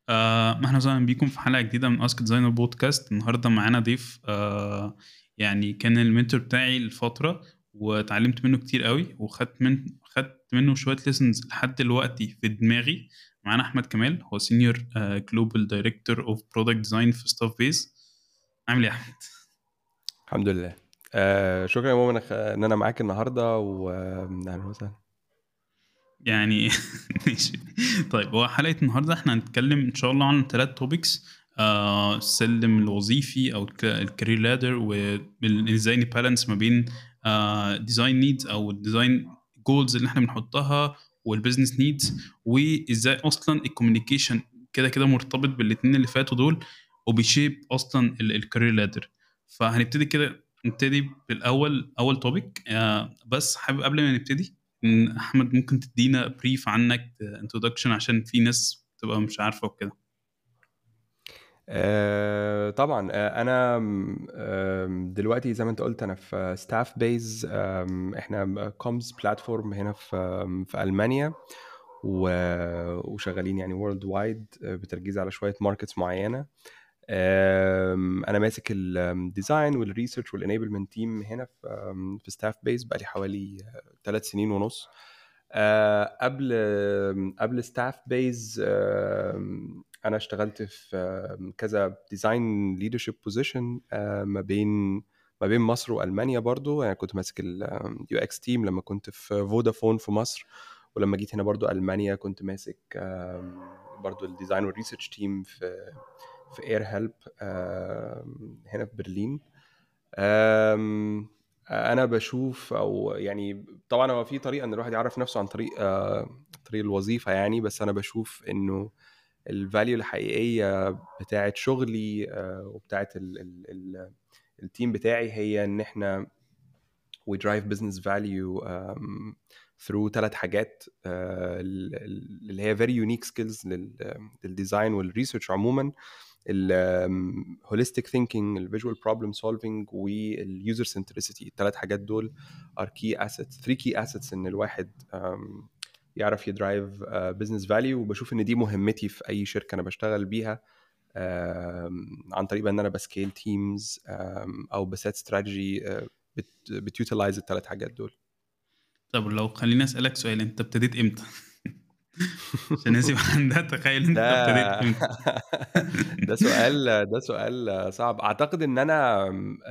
آه، اهلا وسهلا بيكم في حلقه جديده من اسك ديزاينر بودكاست النهارده معانا ضيف آه، يعني كان المنتور بتاعي لفتره واتعلمت منه كتير قوي وخدت من خدت منه شويه ليسنز لحد دلوقتي في دماغي معانا احمد كمال هو سينيور جلوبال دايركتور اوف برودكت ديزاين في ستاف بيز عامل ايه يا احمد الحمد لله آه شكرا يا مؤمن ان انا معاك النهارده واهلا وسهلا يعني ماشي طيب هو حلقه النهارده احنا هنتكلم ان شاء الله عن ثلاث توبكس آه السلم الوظيفي او الكارير لادر وازاي نبالانس ما بين ديزاين آه نيدز او الديزاين جولز اللي احنا بنحطها والبزنس نيدز وازاي اصلا الكوميونيكيشن كده كده مرتبط بالاثنين اللي فاتوا دول وبيشيب اصلا الكارير لادر فهنبتدي كده نبتدي بالاول اول توبيك آه بس حابب قبل ما نبتدي ان احمد ممكن تدينا بريف عنك انترودكشن عشان في ناس تبقى مش عارفه وكده آه طبعا آه انا آه دلوقتي زي ما انت قلت انا في ستاف بيز احنا كومز بلاتفورم هنا في في المانيا وشغالين يعني وورلد وايد بتركيز على شويه ماركتس معينه انا ماسك الديزاين والريسيرش والانيبلمنت تيم هنا في في ستاف بيز بقالي حوالي ثلاث سنين ونص قبل قبل ستاف بيز انا اشتغلت في كذا ديزاين ليدرشيب بوزيشن ما بين ما بين مصر والمانيا برضو يعني كنت ماسك اليو اكس تيم لما كنت في فودافون في مصر ولما جيت هنا برضو المانيا كنت ماسك برضو الديزاين والريسيرش تيم في في اير هيلب هنا في برلين انا بشوف او يعني طبعا هو في طريقه ان الواحد يعرف نفسه عن طريق طريق الوظيفه يعني بس انا بشوف انه الفاليو الحقيقيه بتاعه شغلي وبتاعه التيم بتاعي هي ان احنا we drive business value um, through ثلاث حاجات uh, اللي هي very unique skills للديزاين والريسيرش عموما الهوليستيك ثينكينج الفيجوال بروبلم سولفينج واليوزر سنتريسيتي الثلاث حاجات دول ار كي اسيتس 3 كي اسيتس ان الواحد um, يعرف يدرايف بزنس فاليو وبشوف ان دي مهمتي في اي شركه انا بشتغل بيها um, عن طريق ان انا بسكيل تيمز um, او بسات استراتيجي uh, بتيوتلايز الثلاث حاجات دول طب لو خليني اسالك سؤال انت ابتديت امتى؟ عشان الناس يبقى عندها تخيل انت ابتديت امتى ده سؤال ده سؤال صعب اعتقد ان انا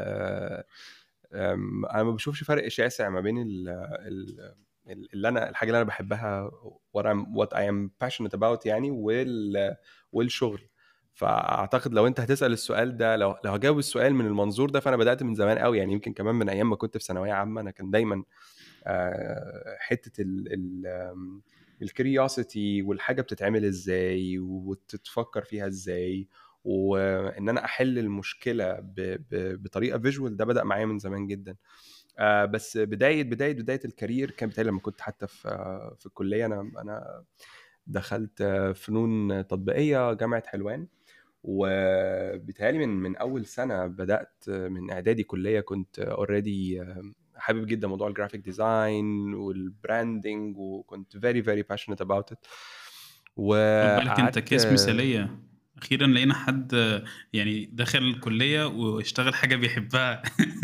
انا ما بشوفش فرق شاسع ما بين ال اللي انا الحاجه اللي انا بحبها what I'm what I am passionate about يعني وال والشغل فاعتقد لو انت هتسال السؤال ده لو لو هجاوب السؤال من المنظور ده فانا بدات من زمان قوي يعني يمكن كمان من ايام ما كنت في ثانويه عامه انا كان دايما حته ال ال الكريوسيتي والحاجه بتتعمل ازاي وتتفكر فيها ازاي وان انا احل المشكله ب ب بطريقه فيجوال ده بدا معايا من زمان جدا آه بس بدايه بدايه بدايه الكارير كان بتهيألي لما كنت حتى في في الكليه انا انا دخلت فنون تطبيقيه جامعه حلوان وبيتهيألي من من اول سنه بدات من اعدادي كليه كنت اوريدي حابب جدا موضوع الجرافيك ديزاين والبراندنج وكنت فيري فيري باشنت اباوت ات بالك انت كيس مثاليه اخيرا لقينا حد يعني دخل الكليه واشتغل حاجه بيحبها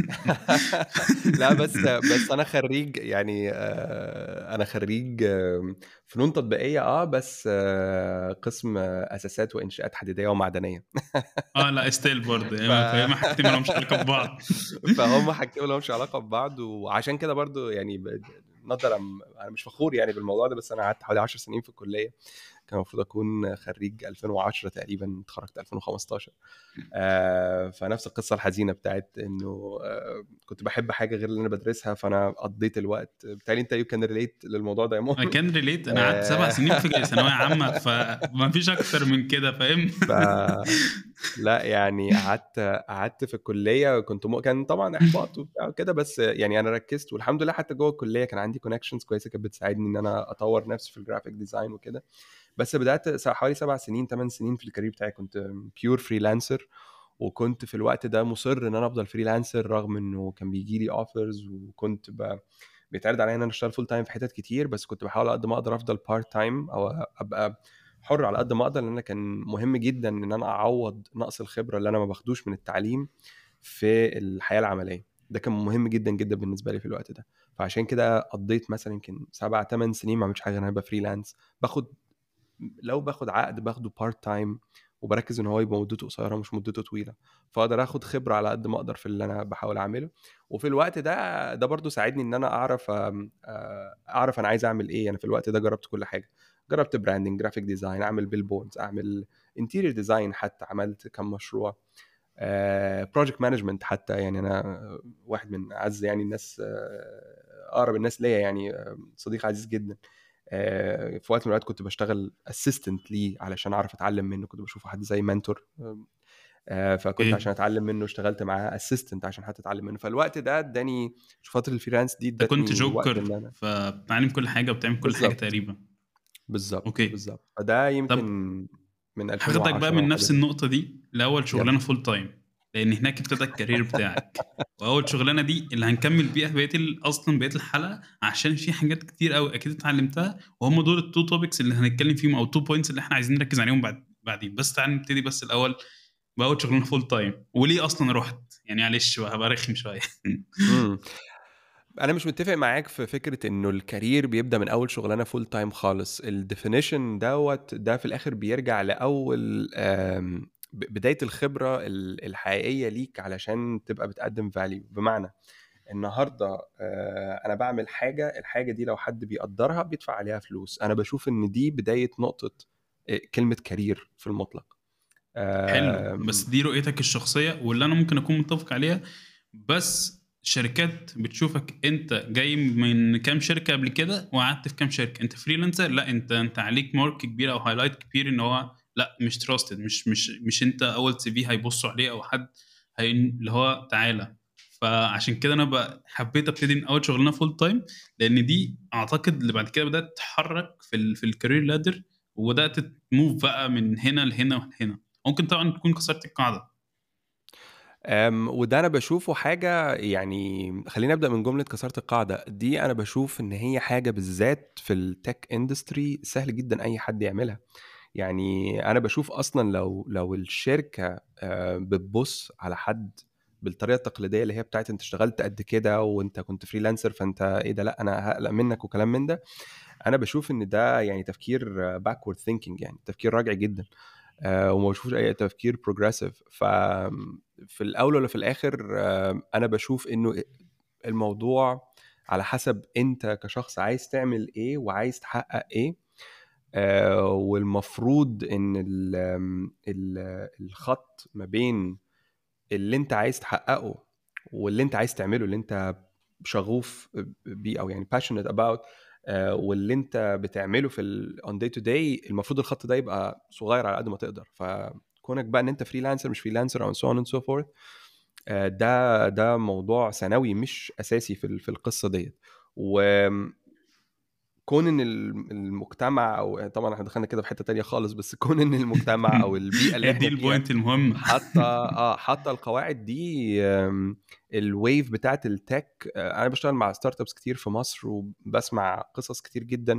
لا بس بس انا خريج يعني انا خريج فنون تطبيقيه اه بس قسم اساسات وانشاءات حديديه ومعدنيه اه لا ستيل برضه فهم حاجتين ما لهمش علاقه ببعض فهم حاجتين ما لهمش علاقه ببعض وعشان كده برضه يعني نقدر انا مش فخور يعني بالموضوع ده بس انا قعدت حوالي 10 سنين في الكليه كان المفروض اكون خريج 2010 تقريبا اتخرجت 2015 آه فنفس القصه الحزينه بتاعت انه آه كنت بحب حاجه غير اللي انا بدرسها فانا قضيت الوقت بالتالي انت يو كان ريليت للموضوع ده يا مؤمن كان ريليت انا قعدت سبع سنين في ثانويه عامه فما فيش اكتر من كده فاهم ف... لا يعني قعدت قعدت في الكليه كنت م... كان طبعا احباط وبتاع كده بس يعني انا ركزت والحمد لله حتى جوه الكليه كان عندي كونكشنز كويسه كانت بتساعدني ان انا اطور نفسي في الجرافيك ديزاين وكده بس بدات حوالي سبع سنين ثمان سنين في الكارير بتاعي كنت بيور فريلانسر وكنت في الوقت ده مصر ان انا افضل فريلانسر رغم انه كان بيجي لي اوفرز وكنت ب... بيتعرض عليا ان انا اشتغل فول تايم في حتت كتير بس كنت بحاول قد ما اقدر افضل بارت تايم او ابقى حر على قد ما اقدر لان أنا كان مهم جدا ان انا اعوض نقص الخبره اللي انا ما باخدوش من التعليم في الحياه العمليه ده كان مهم جدا جدا بالنسبه لي في الوقت ده فعشان كده قضيت مثلا يمكن سبع ثمان سنين ما عملتش حاجه غير ان انا ابقى فريلانس باخد لو باخد عقد باخده بارت تايم وبركز ان هو يبقى مدته قصيره مش مدته طويله فاقدر اخد خبره على قد ما اقدر في اللي انا بحاول اعمله وفي الوقت ده ده برضو ساعدني ان انا اعرف آم، آه، اعرف انا عايز اعمل ايه انا في الوقت ده جربت كل حاجه جربت براندنج جرافيك ديزاين اعمل بيلبوردز اعمل انتيريور ديزاين حتى عملت كم مشروع بروجكت مانجمنت حتى يعني انا واحد من اعز يعني الناس آه، اقرب الناس ليا يعني آه، صديق عزيز جدا آه، في وقت من الاوقات كنت بشتغل اسيستنت ليه علشان اعرف اتعلم منه كنت بشوفه حد زي منتور آه، فكنت اوكي عشان اتعلم منه اشتغلت معاه اسيستنت عشان حتى اتعلم منه فالوقت ده اداني فتره الفريلانس دي انت كنت ادتني وقت ان جوكر انا فبتعلم كل حاجه وبتعمل كل حاجه بالظبط تقريبا بالظبط اوكي بالظبط فده يمكن طب من هاخدك بقى 2010 من او نفس حاجه النقطه دي لاول يلا شغلانه فول تايم لان هناك ابتدى الكارير بتاعك واول شغلانه دي اللي هنكمل بيها بقيه ال- اصلا بقيه الحلقه عشان في حاجات كتير قوي اكيد اتعلمتها وهم دول التو توبكس اللي هنتكلم فيهم او التو بوينتس اللي احنا عايزين نركز عليهم بعد بعدين بس تعالى نبتدي بس الاول باول شغلانه فول تايم وليه اصلا رحت يعني معلش بقى هبقى رخم شويه امم انا مش متفق معاك في فكره انه الكارير بيبدا من اول شغلانه فول تايم خالص الديفينيشن دوت ده في الاخر بيرجع لاول آم، ب- بدايه الخبره ال- الحقيقيه ليك علشان تبقى بتقدم فاليو بمعنى النهارده آه، انا بعمل حاجه الحاجه دي لو حد بيقدرها بيدفع عليها فلوس انا بشوف ان دي بدايه نقطه آه، كلمه كارير في المطلق حلو بس آم، دي رؤيتك الشخصيه واللي انا ممكن اكون متفق عليها بس شركات بتشوفك انت جاي من كام شركه قبل كده وقعدت في كام شركه انت فريلانسر لا انت انت عليك مارك كبير او هايلايت كبير ان هو لا مش تراستد مش مش مش انت اول سي في هيبصوا عليه او حد هي اللي هو تعالى فعشان كده انا بقى حبيت ابتدي من اول شغلانه فول تايم لان دي اعتقد اللي بعد كده بدات تتحرك في ال في الكارير لادر وبدات تموف بقى من هنا لهنا ولهنا ممكن طبعا تكون كسرت القاعده أم وده انا بشوفه حاجه يعني خلينا ابدا من جمله كسرت القاعده دي انا بشوف ان هي حاجه بالذات في التك اندستري سهل جدا اي حد يعملها يعني انا بشوف اصلا لو لو الشركه آه، بتبص على حد بالطريقه التقليديه اللي هي بتاعت انت اشتغلت قد كده وانت كنت فريلانسر فانت ايه ده لا انا هقلق منك وكلام من ده انا بشوف ان ده يعني تفكير باكورد ثينكينج يعني تفكير راجع جدا آه، وما بشوفش اي تفكير بروجريسيف ف في الاول ولا في الاخر آه، انا بشوف انه الموضوع على حسب انت كشخص عايز تعمل ايه وعايز تحقق ايه آه، والمفروض ان ال ال الخط ما بين اللي انت عايز تحققه واللي انت عايز تعمله اللي انت شغوف بيه او يعني passionate about آه، واللي انت بتعمله في ال on day to day المفروض الخط ده يبقى صغير على قد ما تقدر فكونك بقى ان انت فريلانسر مش فريلانسر او so on and so forth آه، ده ده موضوع ثانوي مش اساسي في ال- في القصه ديت وكون ان ال- المجتمع او طبعا احنا دخلنا كده في حته تانية خالص بس كون ان المجتمع او البيئه اللي هي دي احنا فيها البوينت المهمه حاطه اه حاطه القواعد دي آم، الويف بتاعت التك آه، انا بشتغل مع ستارت ابس كتير في مصر وبسمع قصص كتير جدا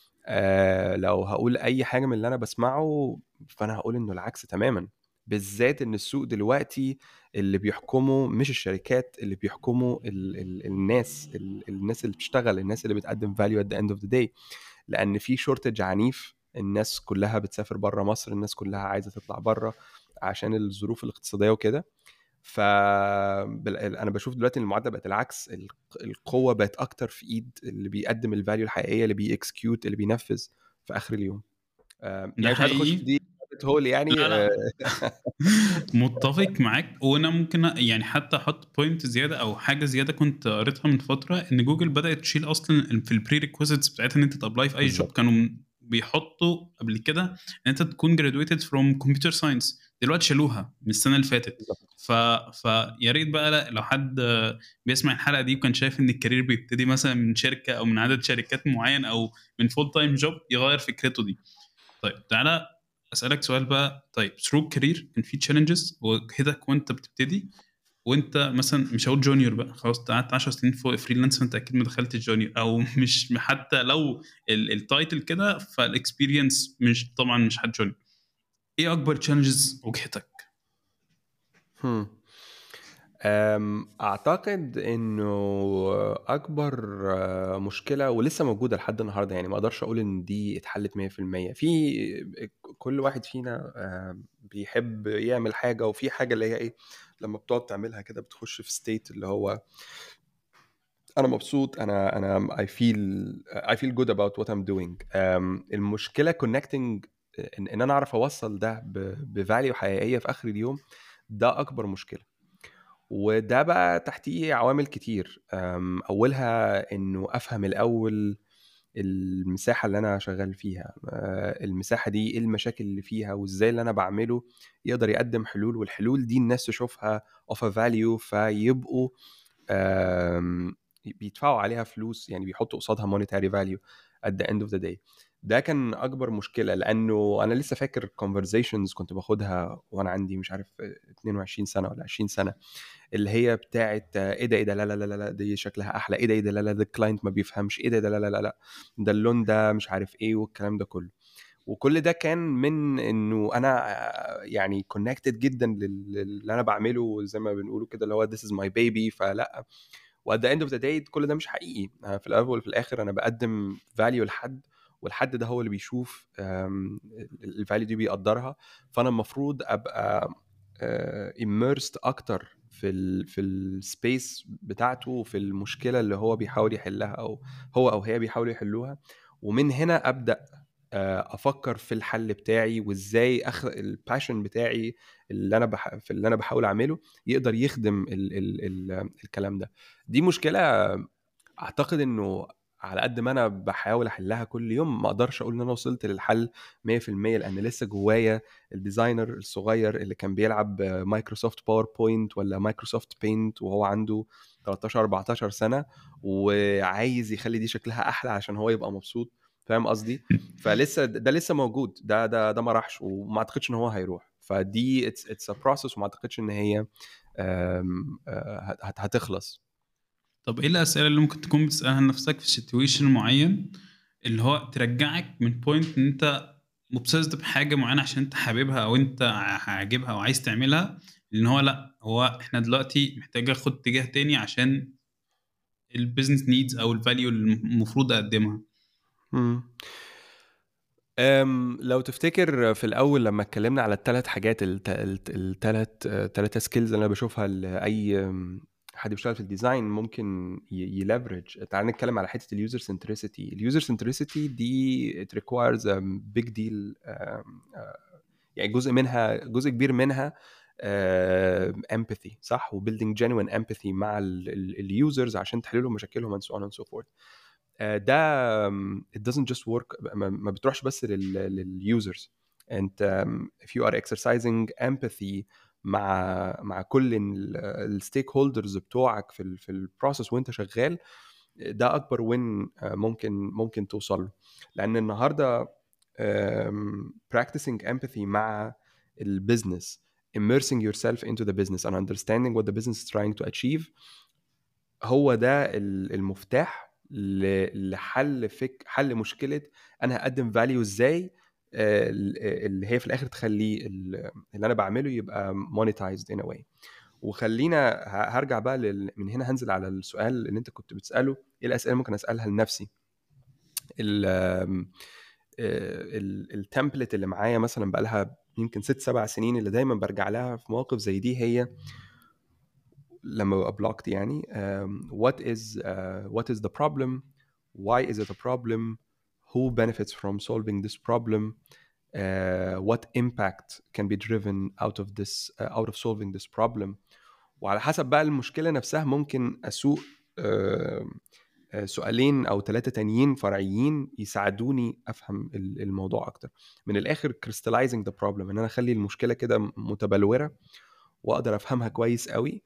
آه لو هقول اي حاجه من اللي انا بسمعه فانا هقول انه العكس تماما بالذات ان السوق دلوقتي اللي بيحكمه مش الشركات اللي بيحكموا ال ال الناس ال الناس اللي بتشتغل الناس اللي بتقدم فاليو at the end of the day لان في شورتج عنيف الناس كلها بتسافر بره مصر الناس كلها عايزه تطلع بره عشان الظروف الاقتصاديه وكده ف بل- انا بشوف دلوقتي ان المعادله بقت العكس ال- القوه بقت اكتر في ايد اللي بيقدم الفاليو الحقيقيه اللي بيكسكيوت اللي بينفذ في اخر اليوم آم، ده يعني مش عايز اخش في حقيقي دي هول يعني لا لا آه، متفق معاك وانا ممكن أ- يعني حتى احط بوينت زياده او حاجه زياده كنت قريتها من فتره ان جوجل بدات تشيل اصلا في البري ريكويزيتس بتاعتها ان انت تابلاي في اي جوب بالظبط كانوا م- بيحطوا قبل كده ان انت تكون جرادويتد فروم كمبيوتر ساينس دلوقتي شالوها من السنه اللي فاتت بالظبط ف فيا ريت بقى لا- لو حد آه، بيسمع الحلقه دي وكان شايف ان الكارير بيبتدي مثلا من شركه او من عدد شركات معين او من فول تايم جوب يغير فكرته دي طيب تعالى اسالك سؤال بقى طيب ثرو كارير كان في تشالنجز واجهتك وانت بتبتدي وانت مثلا مش هقول جونيور بقى خلاص قعدت 10 سنين فوق فريلانس فانت اكيد ما دخلتش جونيور او مش حتى لو التايتل كده فالاكسبيرينس مش طبعا مش حد جونيور ايه اكبر تشالنجز واجهتك؟ هم. اعتقد انه اكبر آه، مشكله ولسه موجوده لحد النهارده يعني ما اقدرش اقول ان دي اتحلت 100% في كل واحد فينا بيحب يعمل حاجه وفي حاجه اللي هي ايه لما بتقعد تعملها كده بتخش في ستيت اللي هو انا مبسوط انا انا I feel I feel good about what I'm doing المشكله connecting ان, إن انا اعرف اوصل ده بفاليو حقيقيه في اخر اليوم ده اكبر مشكله وده بقى تحتيه عوامل كتير اولها انه افهم الاول المساحه اللي انا شغال فيها المساحه دي ايه المشاكل اللي فيها وازاي اللي انا بعمله يقدر يقدم حلول والحلول دي الناس تشوفها اوف فاليو فيبقوا بيدفعوا عليها فلوس يعني بيحطوا قصادها مونيتاري فاليو at the end of the day ده كان اكبر مشكله لانه انا لسه فاكر conversations كنت باخدها وانا عندي مش عارف 22 سنه ولا 20 سنه اللي هي بتاعت ايه ده ايه ده لا لا لا لا دي شكلها احلى ايه ده ايه ده لا لا ده الكلاينت ما بيفهمش ايه ده ده لا لا لا لا ده اللون ده مش عارف ايه والكلام ده كله وكل ده كان من انه انا يعني كونكتد جدا للي انا بعمله زي ما بنقوله كده اللي هو this is my baby فلا وات ذا اند اوف ذا داي كل ده مش حقيقي في الاول وفي الاخر انا بقدم فاليو لحد والحد ده هو اللي بيشوف الفاليو دي بيقدرها فانا المفروض ابقى اميرست اكتر في ال في السبيس بتاعته وفي المشكله اللي هو بيحاول يحلها او هو او هي بيحاولوا يحلوها ومن هنا ابدا افكر في الحل بتاعي وازاي اخ الباشن بتاعي اللي انا بح... في اللي انا بحاول اعمله يقدر يخدم ال... ال... ال... الكلام ده دي مشكله اعتقد انه على قد ما انا بحاول احلها كل يوم ما اقدرش اقول ان انا وصلت للحل 100% لان لسه جوايا الديزاينر الصغير اللي كان بيلعب مايكروسوفت باوربوينت ولا مايكروسوفت بينت وهو عنده 13 14 سنه وعايز يخلي دي شكلها احلى عشان هو يبقى مبسوط فاهم قصدي فلسه ده لسه موجود ده ده ده ما راحش وما اعتقدش ان هو هيروح فدي اتس اتس ا بروسس وما اعتقدش ان هي هتخلص طب ايه الاسئله اللي ممكن تكون بتسالها لنفسك في سيتويشن معين اللي هو ترجعك من بوينت ان انت مبسوط بحاجه معينه عشان انت حاببها او انت عاجبها او عايز تعملها لان هو لا هو احنا دلوقتي محتاج اخد اتجاه تاني عشان البيزنس نيدز او الفاليو اللي المفروض اقدمها أم لو تفتكر في الاول لما اتكلمنا على الثلاث حاجات الثلاث ثلاثه سكيلز اللي انا بشوفها لاي حد بيشتغل في الديزاين ممكن يلفرج تعال نتكلم على حته اليوزر سنتريسيتي اليوزر سنتريسيتي دي ات ريكوايرز بيج ديل يعني جزء منها جزء كبير منها امباثي uh, صح وبيلدينج جينوين امباثي مع اليوزرز عشان تحل لهم مشاكلهم and so on and so forth ده it doesn't just work ما بتروحش بس لليوزرز انت if you are exercising empathy مع مع كل الستيك هولدرز بتوعك في ال في البروسيس وانت شغال ده اكبر وين ممكن ممكن توصل له لان النهارده practicing empathy مع البيزنس immersing yourself into the business and understanding what the business is trying to achieve هو ده المفتاح لحل فك حل مشكله انا هقدم فاليو ازاي اللي هي في الاخر تخليه اللي انا بعمله يبقى مونيتايزد ان واي وخلينا هرجع بقى لل... من هنا هنزل على السؤال اللي انت كنت بتساله ايه الاسئله ممكن اسالها لنفسي التمبلت اللي معايا مثلا بقى لها يمكن ست سبع سنين اللي دايما برجع لها في مواقف زي دي هي لما ببقى بلوكت يعني um, what is uh, what is the problem why is it a problem who benefits from solving this problem uh, what impact can be driven out of this uh, out of solving this problem وعلى حسب بقى المشكله نفسها ممكن اسوق uh, سؤالين او ثلاثه تانيين فرعيين يساعدوني افهم الموضوع اكتر من الاخر crystallizing the problem ان انا اخلي المشكله كده متبلوره واقدر افهمها كويس قوي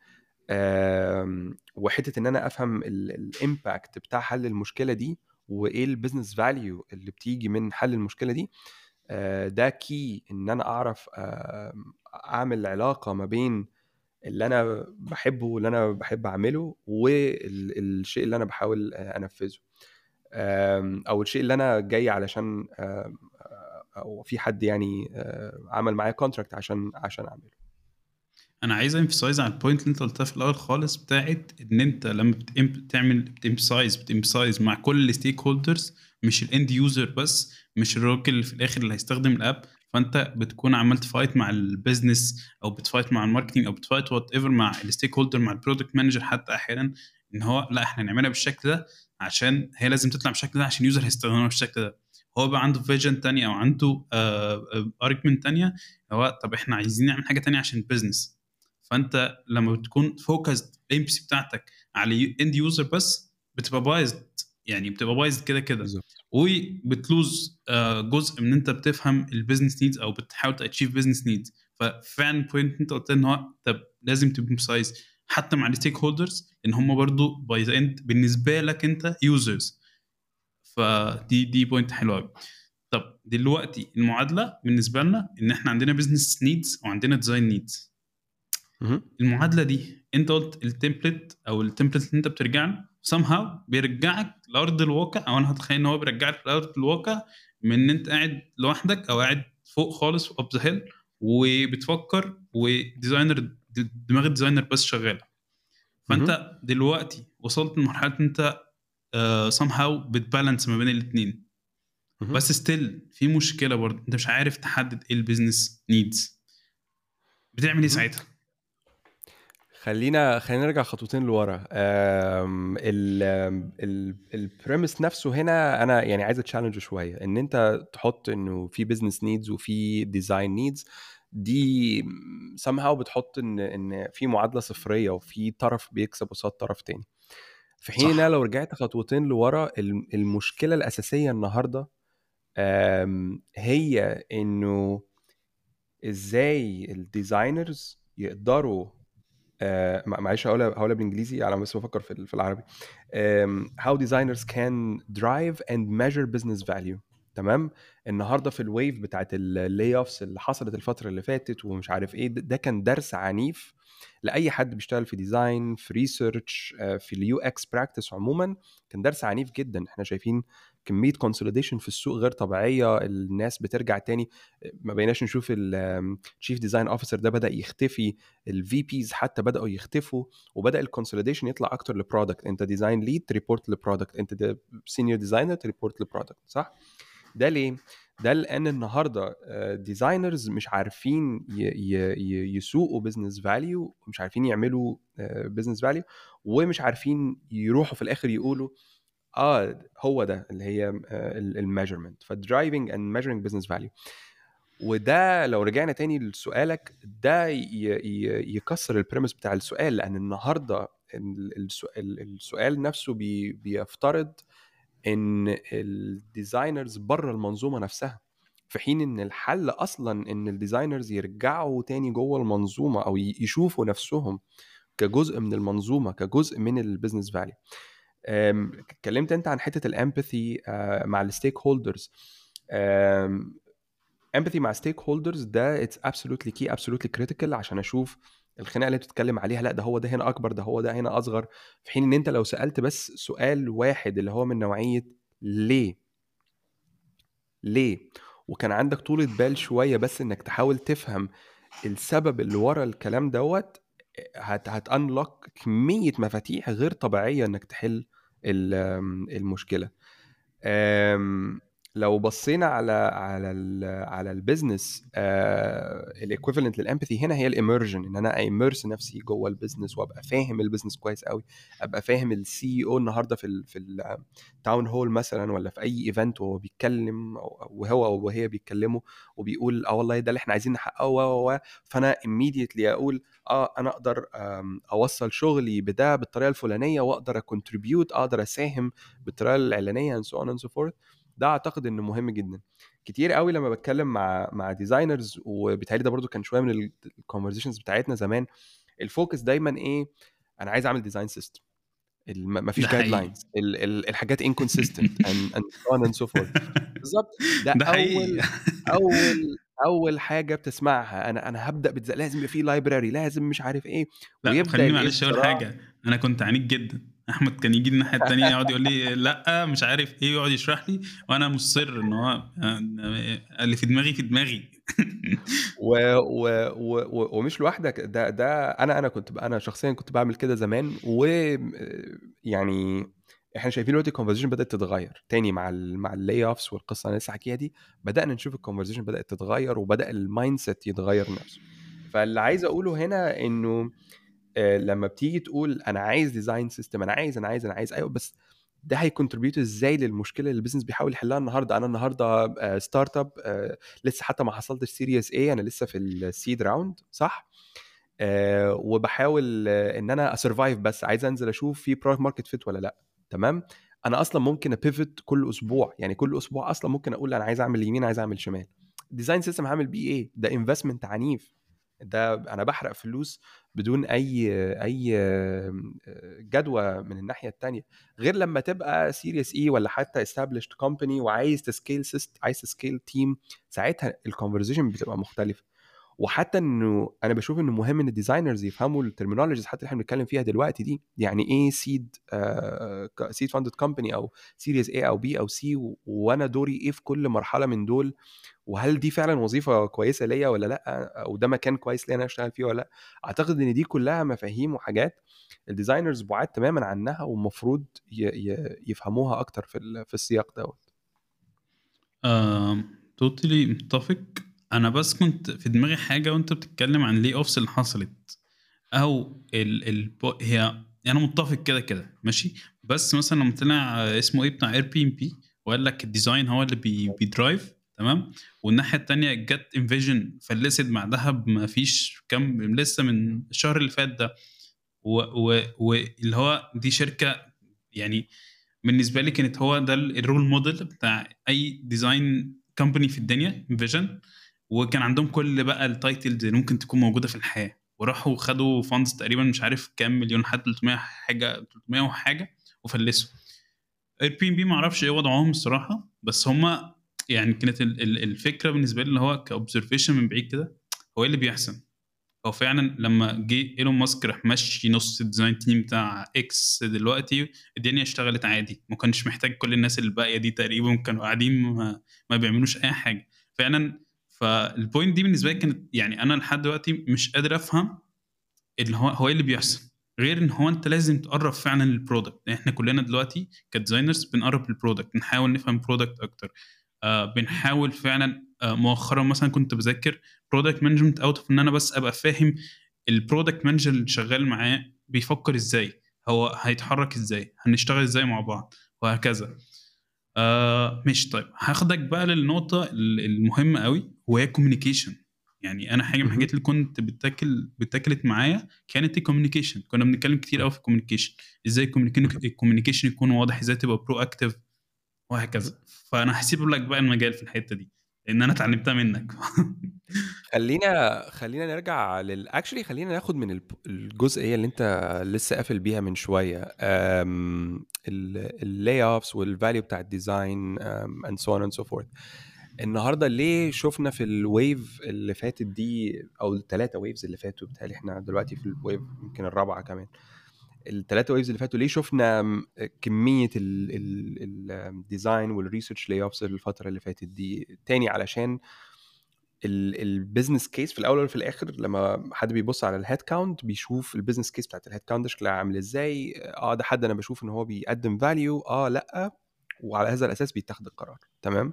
وحته ان انا افهم الامباكت بتاع حل المشكله دي وايه البيزنس فاليو اللي بتيجي من حل المشكله دي ده كي ان انا اعرف اعمل علاقه ما بين اللي انا بحبه واللي انا بحب اعمله والشيء اللي انا بحاول انفذه آم، او الشيء اللي انا جاي علشان آم، او في حد يعني آه، عمل معايا كونتراكت عشان عشان اعمله انا عايز امفسايز على البوينت اللي انت قلتها في الاول خالص بتاعت ان انت لما بتم- بتعمل بتمسايز بتمسايز مع كل الستيك هولدرز مش الاند يوزر بس مش الراجل اللي في الاخر اللي هيستخدم الاب فانت بتكون عمال تفايت مع البيزنس او بتفايت مع الماركتنج او بتفايت وات ايفر مع الستيك هولدر مع البرودكت مانجر حتى احيانا ان هو لا احنا هنعملها بالشكل ده عشان هي لازم تطلع بالشكل ده عشان اليوزر هيستخدمها بالشكل ده هو بقى عنده فيجن تانية او عنده ارجمنت تانية هو طب احنا عايزين نعمل حاجه تانية عشان البيزنس فانت لما بتكون فوكسد الامبسي بتاعتك على اند يوزر بس بتبقى بايظد يعني بتبقى بايظد كده كده بالظبط وبتلوز آه، جزء من انت بتفهم البيزنس نيدز او بتحاول تاتشيف بيزنس نيدز ففعلا بوينت انت قلت ان هو طب لازم تبقى سايز حتى مع الستيك هولدرز ان هم برضو باي ذا اند بالنسبه لك انت يوزرز فدي دي بوينت حلوه قوي طب دلوقتي المعادله بالنسبه لنا ان احنا عندنا بزنس نيدز وعندنا ديزاين نيدز مهم. المعادله دي انت قلت التمبلت او التمبلت اللي انت بترجع له somehow بيرجعك لارض الواقع او انا هتخيل ان هو بيرجعك لارض الواقع من ان انت قاعد لوحدك او قاعد فوق خالص اب ذا هيل وبتفكر وديزاينر دماغ الديزاينر بس شغاله فانت دلوقتي وصلت لمرحله انت سام هاو بتبالانس ما بين الاثنين مهم. بس ستيل في مشكله برضه انت مش عارف تحدد ايه البيزنس نيدز بتعمل ايه مهم. ساعتها؟ خلينا خلينا نرجع خطوتين لورا البريمس نفسه هنا انا يعني عايز اتشالنج شويه ان انت تحط انه في بزنس نيدز وفي ديزاين نيدز دي somehow بتحط ان ان في معادله صفريه وفي طرف بيكسب قصاد طرف تاني في حين ان صح. انا لو رجعت خطوتين لورا الم- المشكله الاساسيه النهارده آم، هي انه ازاي الديزاينرز يقدروا آه، مع- معلش هقولها هقولها بالانجليزي على بس بفكر في ال- في العربي um, how designers can drive and measure business value تمام النهارده في الويف بتاعت اللاي اوفس اللي حصلت الفتره اللي فاتت ومش عارف ايه ده ده كان درس عنيف لاي حد بيشتغل في ديزاين في ريسيرش في اليو اكس براكتس عموما كان درس عنيف جدا احنا شايفين كميه كونسوليديشن في السوق غير طبيعيه الناس بترجع تاني ما بقيناش نشوف الشيف ديزاين اوفيسر ده بدا يختفي الفي بيز حتى بداوا يختفوا وبدا الكونسوليديشن يطلع اكتر لبرودكت انت ديزاين ليد تريبورت لبرودكت انت سينيور ديزاينر تريبورت لبرودكت صح ده ليه ده لان النهارده ديزاينرز مش عارفين ي- ي- ي- يسوقوا بزنس فاليو مش عارفين يعملوا بزنس فاليو ومش عارفين يروحوا في الاخر يقولوا اه هو ده اللي هي الميجرمنت فدرايفنج اند ميجرنج بزنس فاليو وده لو رجعنا تاني لسؤالك ده ي- ي- يكسر البريمس بتاع السؤال لان النهارده ال- السؤال, السؤال نفسه بي بيفترض ان الديزاينرز بره المنظومه نفسها في حين ان الحل اصلا ان الديزاينرز يرجعوا تاني جوه المنظومه او ي- يشوفوا نفسهم كجزء من المنظومه كجزء من البيزنس فاليو اتكلمت انت عن حته الامباثي مع الستيك هولدرز امباثي مع ستيك هولدرز ده اتس ابسولوتلي كي ابسولوتلي كريتيكال عشان اشوف الخناقه اللي بتتكلم عليها لا ده هو ده هنا اكبر ده هو ده هنا اصغر في حين ان انت لو سالت بس سؤال واحد اللي هو من نوعيه ليه ليه وكان عندك طولة بال شويه بس انك تحاول تفهم السبب اللي ورا الكلام دوت هت هتانلوك كميه مفاتيح غير طبيعيه انك تحل ال- المشكله أم، لو بصينا على على ال على البيزنس الايكويفالنت للامباثي هنا هي الاميرجن ان انا اميرس نفسي جوه البيزنس وابقى فاهم البيزنس كويس قوي ابقى فاهم السي او النهارده في ال في التاون هول مثلا ولا في اي ايفنت وهو بيتكلم أو- وهو او وهي بيتكلموا وبيقول اه والله ده اللي احنا عايزين نحققه و و و فانا immediately اقول اه انا اقدر أم، اوصل شغلي بده بالطريقه الفلانيه واقدر اكونتريبيوت اقدر اساهم بالطريقه الاعلانيه and so on and so forth ده اعتقد انه مهم جدا كتير قوي لما بتكلم مع مع ديزاينرز وبالتالي ده برضو كان شويه من الكونفرزيشنز بتاعتنا زمان الفوكس دايما ايه انا عايز اعمل ديزاين سيستم مفيش ده جايد حقيقي. لاينز الحاجات انكونسيستنت and, and so on and so forth بالظبط ده, ده اول حقيقي اول اول حاجه بتسمعها انا انا هبدا بتز... لازم يبقى في لايبراري لازم مش عارف ايه لا ويبدا خليني الايه معلش اقول الصراع حاجه انا كنت عنيد جدا احمد كان يجي الناحيه التانية يقعد يقول لي لا مش عارف ايه يقعد يشرح لي وانا مصر ان هو اللي في دماغي في دماغي و... و... و... و... ومش لوحدك ده ده انا انا كنت ب- انا شخصيا كنت بعمل كده زمان و يعني احنا شايفين دلوقتي الكونفرزيشن بدات تتغير تاني مع ال مع اللاي اوفس والقصه اللي أنا لسه حكيها دي بدانا نشوف الكونفرزيشن بدات تتغير وبدا المايند سيت يتغير نفسه فاللي عايز اقوله هنا انه آه، لما بتيجي تقول انا عايز ديزاين سيستم انا عايز انا عايز انا عايز ايوه بس ده هيكونتريبيوت ازاي للمشكله اللي البيزنس بيحاول يحلها النهارده انا النهارده ستارت اب لسه حتى ما حصلتش سيريس ايه انا لسه في السيد راوند صح آه وبحاول آه ان انا اسرفايف بس عايز انزل اشوف في برودكت ماركت فيت ولا لا تمام انا اصلا ممكن ابيفت كل اسبوع يعني كل اسبوع اصلا ممكن اقول انا عايز اعمل يمين عايز اعمل شمال ديزاين سيستم هعمل بيه ايه ده انفستمنت عنيف ده انا بحرق فلوس بدون اي اي جدوى من الناحيه الثانيه غير لما تبقى سيريس اي ولا حتى استابليشد كومباني وعايز تسكيل سيست عايز تسكيل تيم ساعتها الكونفرزيشن بتبقى مختلفه وحتى انه انا بشوف انه مهم ان الديزاينرز يفهموا الترمينولوجيز حتى اللي احنا بنتكلم فيها دلوقتي دي يعني ايه سيد سيد فاندد كومباني او سيريز اي او بي او سي وانا دوري ايه في كل مرحله من دول وهل دي فعلا وظيفه كويسه ليا ولا لا او ده مكان كويس ليا انا اشتغل فيه ولا لا اعتقد ان دي كلها مفاهيم وحاجات الديزاينرز بعاد تماما عنها والمفروض يفهموها اكتر في ال- في السياق دوت توتالي متفق انا بس كنت في دماغي حاجه وانت بتتكلم عن لي اوفس اللي حصلت او ال ال هي انا متفق كده كده ماشي بس مثلا لما طلع اسمه ايه بتاع اير بي ام بي وقال لك الديزاين هو اللي بي بيدرايف تمام والناحيه الثانيه جت انفيجن فلست بعدها بما فيش كام لسه من الشهر اللي فات ده واللي هو دي شركه يعني بالنسبه لي كانت هو ده الرول موديل بتاع اي ديزاين كومباني في الدنيا فيجن وكان عندهم كل بقى التايتلز اللي ممكن تكون موجوده في الحياه وراحوا خدوا فاندز تقريبا مش عارف كام مليون لحد 300 حاجه 300 وحاجه وفلسوا اير بي ام بي ما اعرفش ايه وضعهم الصراحه بس هم يعني كانت ال- ال- الفكره بالنسبه لي اللي هو كاوبزرفيشن من بعيد كده هو ايه اللي بيحصل هو فعلا لما جه ايلون ماسك راح مشي نص الديزاين تيم بتاع اكس دلوقتي الدنيا اشتغلت عادي ما كانش محتاج كل الناس الباقيه دي تقريبا كانوا قاعدين ما, ما بيعملوش اي حاجه فعلا فالبوينت دي بالنسبه لي كانت يعني انا لحد دلوقتي مش قادر افهم اللي هو هو ايه اللي بيحصل غير ان هو انت لازم تقرب فعلا للبرودكت احنا كلنا دلوقتي كديزاينرز بنقرب للبرودكت نحاول نفهم برودكت اكتر آه بنحاول فعلا آه مؤخرا مثلا كنت بذاكر برودكت مانجمنت اوت اوف ان انا بس ابقى فاهم البرودكت مانجر اللي شغال معاه بيفكر ازاي هو هيتحرك ازاي هنشتغل ازاي مع بعض وهكذا آه مش طيب هاخدك بقى للنقطه المهمه قوي وهي كوميونيكيشن يعني انا حاجه من الحاجات اللي كنت بتاكل بتاكلت معايا كانت الكوميونيكيشن كنا بنتكلم كتير قوي في الكوميونيكيشن ازاي الكوميونيكيشن يكون واضح ازاي تبقى برو اكتف وهكذا فانا هسيب لك بقى المجال في الحته دي لان انا اتعلمتها منك خلينا خلينا نرجع لل اكشلي خلينا ناخد من الجزئيه اللي انت لسه قافل بيها من شويه اللاي اوفس والفاليو بتاع الديزاين اند سو اون اند سو فورث النهارده ليه شفنا في الويف اللي فاتت دي او الثلاثه ويفز اللي فاتوا بتهيألي احنا دلوقتي في الويف يمكن الرابعه كمان الثلاثه ويفز اللي فاتوا ليه شفنا كميه الديزاين والريسيرش لاي اوفز الفتره اللي فاتت دي تاني علشان البيزنس كيس في الاول وفي الاخر لما حد بيبص على الهيد كاونت بيشوف البيزنس كيس بتاعت الهيد كاونت شكلها عامل ازاي اه ده حد انا بشوف ان هو بيقدم فاليو اه لا وعلى هذا الاساس بيتاخد القرار تمام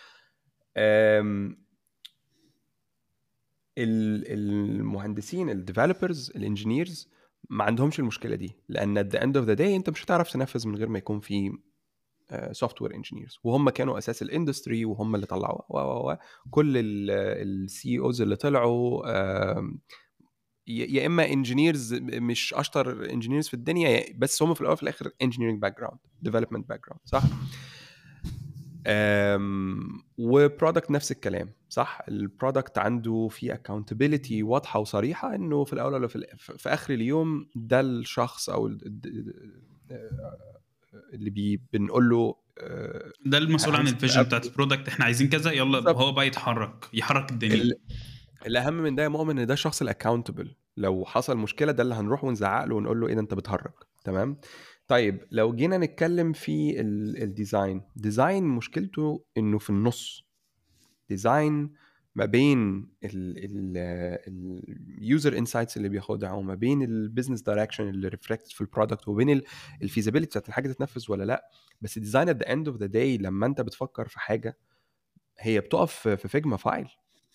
المهندسين الديفلوبرز الانجينيرز ما عندهمش المشكله دي لان at the end of the day انت مش هتعرف تنفذ من غير ما يكون في سوفت وير انجينيرز وهم كانوا اساس الاندستري وهم اللي طلعوا و و كل السي اوز اللي طلعوا يا اما انجينيرز مش اشطر انجينيرز في الدنيا بس هم في الاول وفي الاخر انجينيرنج باك جراوند ديفلوبمنت باك جراوند صح؟ وبرودكت نفس الكلام صح البرودكت عنده في اكاونتبيلتي واضحه وصريحه انه في الاول ولا في, في اخر اليوم ده الشخص او اللي بي بنقول له آه، ده المسؤول عن هنسيب الفيجن أب- بتاعت البرودكت احنا عايزين كذا يلا بالظبط. هو بقى يتحرك يحرك الدنيا ال- الاهم من ده يا مؤمن ان ده الشخص الاكاونتبل لو حصل مشكله ده اللي هنروح ونزعق له ونقول له ايه ده انت بتهرج تمام طيب لو جينا نتكلم في ال- الديزاين ديزاين مشكلته انه في النص ديزاين ما بين اليوزر انسايتس اللي بياخدها وما بين البيزنس دايركشن اللي ريفلكت في البرودكت وبين الفيزابيلتي بتاعت الحاجه تتنفذ ولا لا بس الديزاين ات ذا اند اوف ذا داي لما انت بتفكر في حاجه هي بتقف في في فيجما فايل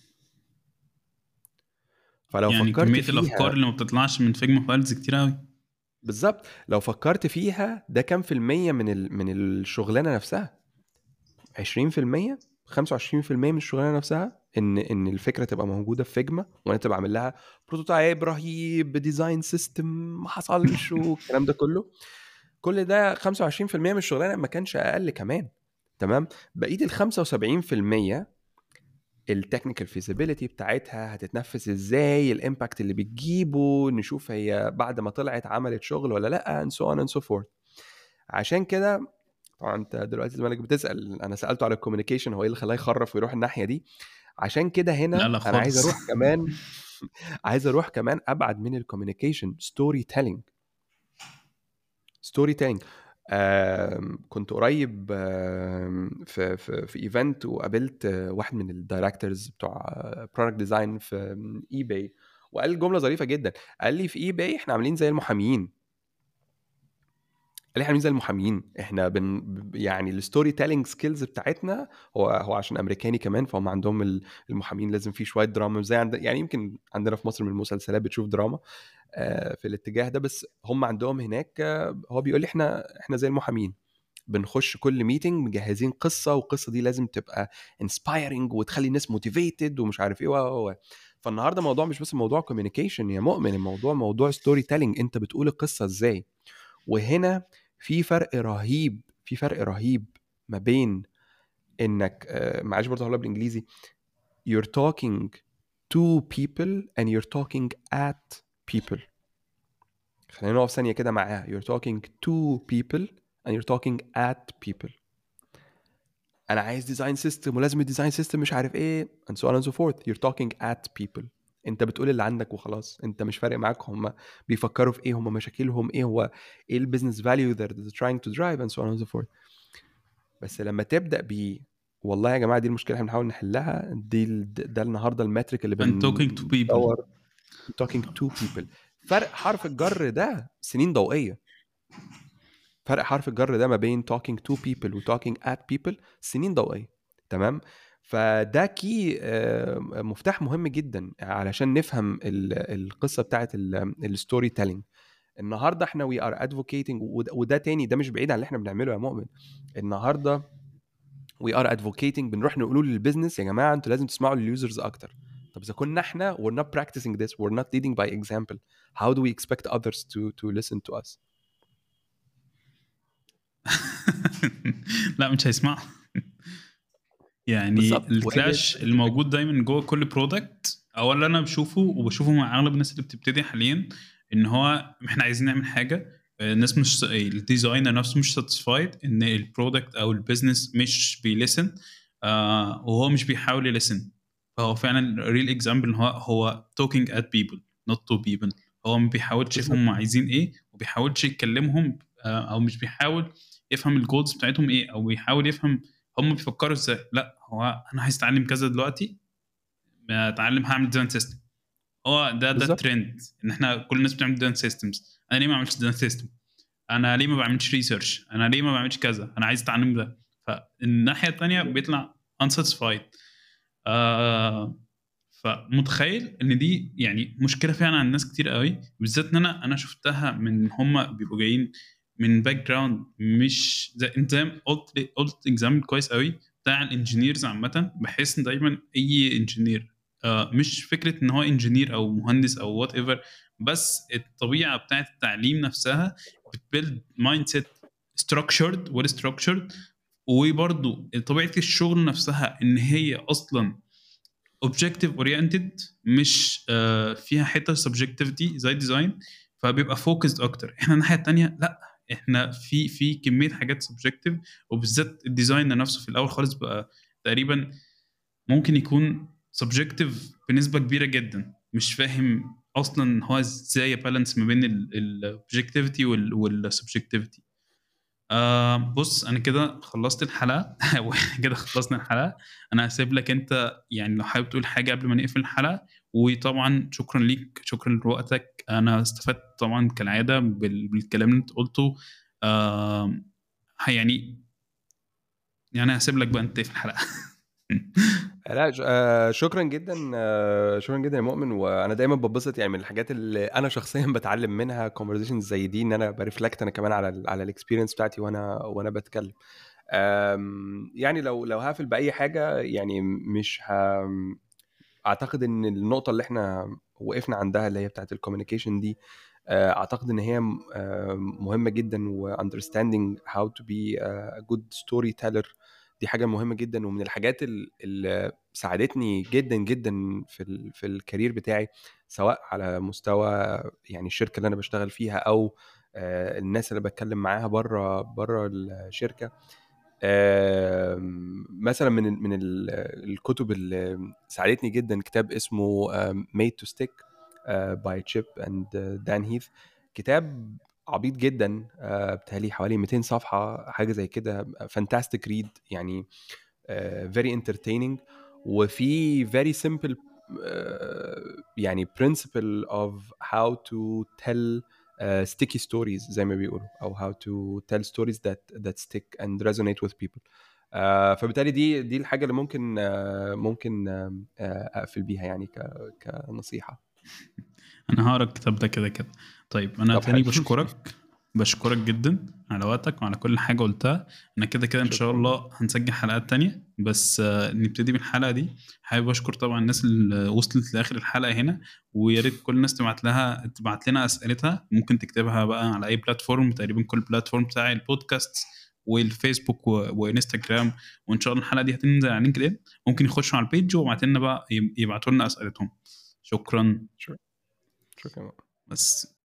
فلو يعني فكرت كميه فيها الافكار اللي ما بتطلعش من فيجما فايلز كتير قوي بالظبط لو فكرت فيها ده كام في المية من ال... من الشغلانة نفسها 20% 25% من الشغلانة نفسها ان ان الفكرة تبقى موجودة في فيجما وانا تبقى عامل لها بروتوتايب رهيب بديزاين سيستم ما حصلش والكلام ده كله كل ده 25% من الشغلانة ما كانش اقل كمان تمام بقية ال 75% التكنيكال فيزيبيليتي بتاعتها هتتنفذ ازاي الامباكت اللي بتجيبه نشوف هي بعد ما طلعت عملت شغل ولا لا and so on and so forth عشان كده طبعا انت دلوقتي زمانك بتسال انا سالته على الكوميونيكيشن هو ايه اللي خلاه يخرف ويروح الناحيه دي عشان كده هنا لا لا انا عايز خالص. اروح كمان عايز اروح كمان ابعد من الكوميونيكيشن ستوري تيلينج ستوري تيلينج كنت قريب آم، في في في ايفنت وقابلت آه، واحد من الدايركتورز بتوع برودكت ديزاين في اي باي وقال جمله ظريفه جدا قال لي في اي باي احنا عاملين زي المحاميين قال لي احنا عاملين زي المحاميين احنا بن يعني الستوري تيلينج سكيلز بتاعتنا هو هو عشان امريكاني كمان فهم عندهم ال- المحامين لازم في شويه دراما زي عند يعني يمكن عندنا في مصر من المسلسلات بتشوف دراما آه، في الاتجاه ده بس هم عندهم هناك آه، هو بيقول لي احنا احنا زي المحامين بنخش كل ميتنج مجهزين قصه والقصه دي لازم تبقى انسبايرنج وتخلي الناس موتيفيتد ومش عارف ايه و و- و. فالنهارده الموضوع مش بس موضوع كوميونيكيشن يا مؤمن الموضوع موضوع ستوري تيلينج انت بتقول القصه ازاي وهنا في فرق رهيب في فرق رهيب ما بين انك آه، معلش برضه هقولها بالانجليزي you're talking to people and you're talking at people خلينا نقف ثانيه كده معاها you're talking to people and you're talking at people انا عايز ديزاين سيستم ولازم الديزاين سيستم مش عارف ايه and so on and so forth you're talking at people انت بتقول اللي عندك وخلاص انت مش فارق معاك هم بيفكروا في ايه هم مشاكلهم ايه هو ايه البيزنس فاليو that they're trying to drive and so on and so forth بس لما تبدا ب والله يا جماعه دي المشكله احنا بنحاول نحلها دي ال- ده النهارده الماتريك اللي And talking to people. بندور- talking to people فرق حرف الجر ده سنين ضوئيه فرق حرف الجر ده ما بين talking to people و talking at people سنين ضوئيه تمام فده كي آه، مفتاح مهم جدا علشان نفهم ال- القصه بتاعت الستوري تيلينج النهارده احنا وي ار ادفوكيتنج وده تاني ده مش بعيد عن اللي احنا بنعمله يا مؤمن النهارده وي ار ادفوكيتنج بنروح نقول للبيزنس يا جماعه انتوا لازم تسمعوا لليوزرز اكتر طب اذا كنا احنا we're not practicing this we're not leading by example how do we expect others to to listen to us لا مش هيسمعوا يعني بالظبط. الكلاش وهي- الموجود دايما جوه كل برودكت او اللي انا بشوفه وبشوفه مع اغلب الناس اللي بتبتدي حاليا ان هو احنا عايزين نعمل حاجه آه، الناس مش الديزاينر نفسه مش ساتيسفايد ان البرودكت او البيزنس مش بيلسن آه وهو مش بيحاول يلسن فهو فعلا ريل اكزامبل ان هو هو توكينج ات بيبل نوت تو بيبل هو ما بيحاولش يفهم هم عايزين ايه وبيحاولش يكلمهم آه، او مش بيحاول يفهم الجولز بتاعتهم ايه او بيحاول يفهم هم بيفكروا ازاي لا هو انا عايز اتعلم كذا دلوقتي اتعلم هعمل ديزاين سيستم هو ده ده بالظبط. الترند ان احنا كل الناس بتعمل ديزاين سيستمز انا ليه ما اعملش ديزاين سيستم انا ليه ما بعملش ريسيرش انا ليه ما بعملش كذا انا عايز اتعلم ده فالناحيه الثانيه بيطلع unsatisfied آه فمتخيل ان دي يعني مشكله فعلا عند ناس كتير قوي بالذات ان انا انا شفتها من هم بيبقوا جايين من باك جراوند مش زي انت زي ما قلت قلت اكزامبل كويس قوي بتاع الانجينيرز عامه بحس ان دايما اي انجينير آه مش فكره ان هو انجينير او مهندس او وات ايفر بس الطبيعه بتاعت التعليم نفسها بتبيلد مايند سيت ستراكشرد ويل ستراكشرد وبرضه طبيعه الشغل نفسها ان هي اصلا اوبجكتيف اورينتد مش آه فيها حته سبجكتيفيتي زي الديزاين فبيبقى فوكسد اكتر احنا الناحيه الثانيه لا احنا في في كميه حاجات سبجكتيف وبالذات الديزاين نفسه في الاول خالص بقى تقريبا ممكن يكون سبجكتيف بنسبه كبيره جدا مش فاهم اصلا هو ازاي بالانس ما بين الاوبجكتيفيتي والسبجكتيفيتي آه بص انا كده خلصت الحلقه واحنا كده خلصنا الحلقه انا هسيب لك انت يعني لو حابب تقول حاجه قبل ما نقفل الحلقه وطبعا شكرا ليك شكرا لوقتك انا استفدت طبعا كالعاده بالكلام اللي انت قلته آه يعني يعني هسيب لك بقى انت في الحلقه لا آه، شكرا جدا آه، شكرا جدا يا مؤمن وانا دايما ببسط يعني من الحاجات اللي انا شخصيا بتعلم منها كونفرزيشن زي دي ان انا برفلكت انا كمان على ال على الاكسبيرينس بتاعتي وانا وانا بتكلم يعني لو لو هقفل باي حاجه يعني مش ه... اعتقد ان النقطه اللي احنا وقفنا عندها اللي هي بتاعت الكوميونيكيشن دي آه، اعتقد ان هي مهمه جدا و understanding how to be a good storyteller دي حاجه مهمه جدا ومن الحاجات اللي ساعدتني جدا جدا في في الكارير بتاعي سواء على مستوى يعني الشركه اللي انا بشتغل فيها او آه، الناس اللي بتكلم معاها بره بره الشركه مثلا من من الكتب اللي ساعدتني جدا كتاب اسمه ميد تو ستيك باي تشيب اند دان هيث كتاب عبيط جدا آه، بتهيألي حوالي 200 صفحه حاجه زي كده فانتاستيك ريد يعني فيري انترتيننج وفي فيري سمبل يعني principle of how to tell uh, sticky stories زي ما بيقولوا او how to tell stories that that stick and resonate with people uh, فبالتالي دي دي الحاجه اللي ممكن uh, ممكن uh, اقفل بيها يعني كنصيحه انا هقرا الكتاب ده كده كده طيب انا تاني بشكرك بشكرك جدا على وقتك وعلى كل حاجه قلتها انا كده كده ان شاء الله هنسجل حلقات تانية بس نبتدي بالحلقه دي حابب اشكر طبعا الناس اللي وصلت لاخر الحلقه هنا ويا ريت كل الناس تبعت لها تبعت لنا اسئلتها ممكن تكتبها بقى على اي بلاتفورم تقريبا كل بلاتفورم بتاع البودكاست والفيسبوك وانستجرام وان شاء الله الحلقه دي هتنزل على لينكد ان ممكن يخشوا على البيج ويبعتوا لنا بقى يبعتوا لنا اسئلتهم شكرا شكرا شكرا بس